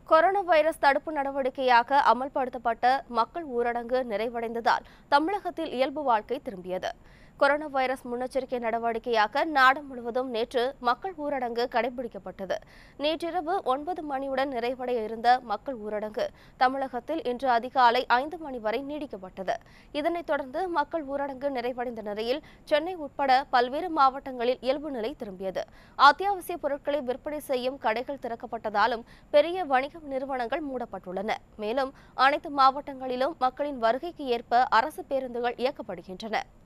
corona virus தடுப்பு நடவடிக்கையாக அமல்படுத்தப்பட்ட மக்கள் ஊரடங்கு நிறைவடைந்ததால் தமிழகத்தில் இயல்பு வாழ்க்கை திரும்பியது கொரோனா வைரஸ் முன்னெச்சரிக்கை நடவடிக்கையாக நாடு முழுவதும் நேற்று மக்கள் ஊரடங்கு கடைபிடிக்கப்பட்டது நேற்றிரவு ஒன்பது மணியுடன் நிறைவடைய இருந்த மக்கள் ஊரடங்கு தமிழகத்தில் இன்று அதிகாலை ஐந்து மணி வரை நீடிக்கப்பட்டது இதனைத் தொடர்ந்து மக்கள் ஊரடங்கு நிறைவடைந்த நிலையில் சென்னை உட்பட பல்வேறு மாவட்டங்களில் இயல்பு நிலை திரும்பியது அத்தியாவசிய பொருட்களை விற்பனை செய்யும் கடைகள் திறக்கப்பட்டதாலும் பெரிய வணிக நிறுவனங்கள் மூடப்பட்டுள்ளன மேலும் அனைத்து மாவட்டங்களிலும் மக்களின் வருகைக்கு ஏற்ப அரசு பேருந்துகள் இயக்கப்படுகின்றன